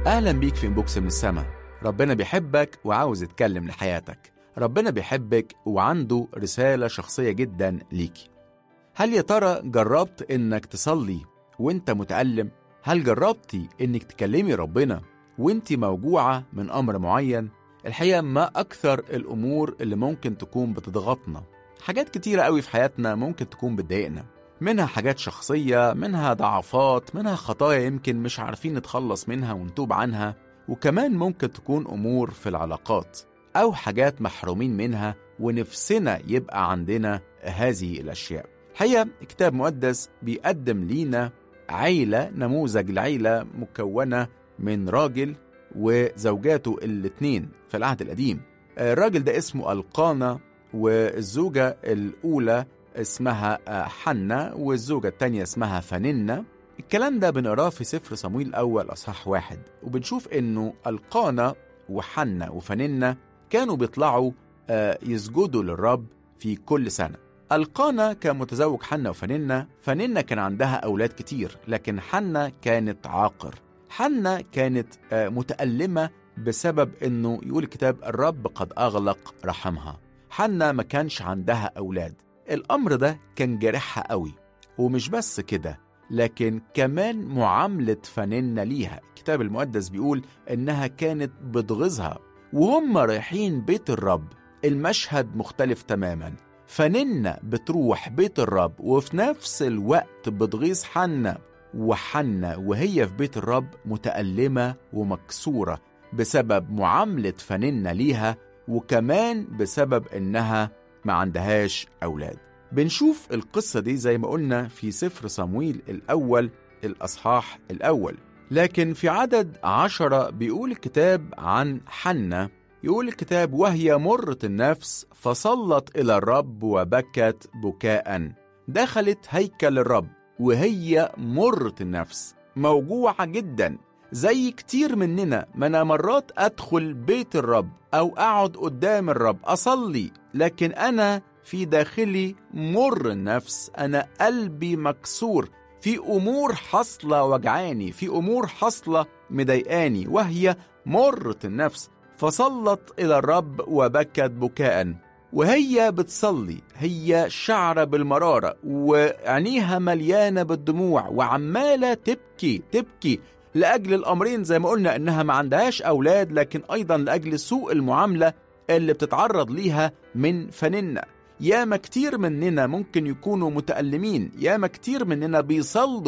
أهلا بيك في انبوكس من السما ربنا بيحبك وعاوز يتكلم لحياتك ربنا بيحبك وعنده رسالة شخصية جدا ليكي هل يا ترى جربت إنك تصلي وإنت متألم؟ هل جربتي إنك تكلمي ربنا وإنت موجوعة من أمر معين؟ الحقيقة ما أكثر الأمور اللي ممكن تكون بتضغطنا حاجات كتيرة قوي في حياتنا ممكن تكون بتضايقنا منها حاجات شخصية منها ضعفات منها خطايا يمكن مش عارفين نتخلص منها ونتوب عنها وكمان ممكن تكون أمور في العلاقات أو حاجات محرومين منها ونفسنا يبقى عندنا هذه الأشياء الحقيقة الكتاب المقدس بيقدم لينا عيلة نموذج لعيلة مكونة من راجل وزوجاته الاتنين في العهد القديم الراجل ده اسمه القانا والزوجة الأولى اسمها حنة والزوجة التانية اسمها فننة الكلام ده بنقراه في سفر صمويل الأول أصحاح واحد وبنشوف إنه القانا وحنة وفننة كانوا بيطلعوا يسجدوا للرب في كل سنة القانا كان متزوج حنة وفننة فننة كان عندها أولاد كتير لكن حنة كانت عاقر حنة كانت متألمة بسبب إنه يقول الكتاب الرب قد أغلق رحمها حنة ما كانش عندها أولاد الأمر ده كان جارحها قوي ومش بس كده لكن كمان معاملة فننة ليها الكتاب المقدس بيقول إنها كانت بتغيظها وهم رايحين بيت الرب المشهد مختلف تماما فننة بتروح بيت الرب وفي نفس الوقت بتغيظ حنة وحنة وهي في بيت الرب متألمة ومكسورة بسبب معاملة فننة ليها وكمان بسبب إنها ما عندهاش أولاد بنشوف القصة دي زي ما قلنا في سفر صمويل الأول الأصحاح الأول لكن في عدد عشرة بيقول الكتاب عن حنة يقول الكتاب وهي مرة النفس فصلت إلى الرب وبكت بكاء دخلت هيكل الرب وهي مرة النفس موجوعة جدا زي كتير مننا ما أنا مرات أدخل بيت الرب أو أقعد قدام الرب أصلي لكن أنا في داخلي مر النفس أنا قلبي مكسور في أمور حصلة وجعاني في أمور حصلة مضايقاني وهي مرة النفس فصلت إلى الرب وبكت بكاء وهي بتصلي هي شعرة بالمرارة وعينيها مليانة بالدموع وعمالة تبكي تبكي لأجل الأمرين زي ما قلنا إنها ما عندهاش أولاد لكن أيضا لأجل سوء المعاملة اللي بتتعرض ليها من فننة ياما كتير مننا ممكن يكونوا متألمين ياما كتير مننا بيصلوا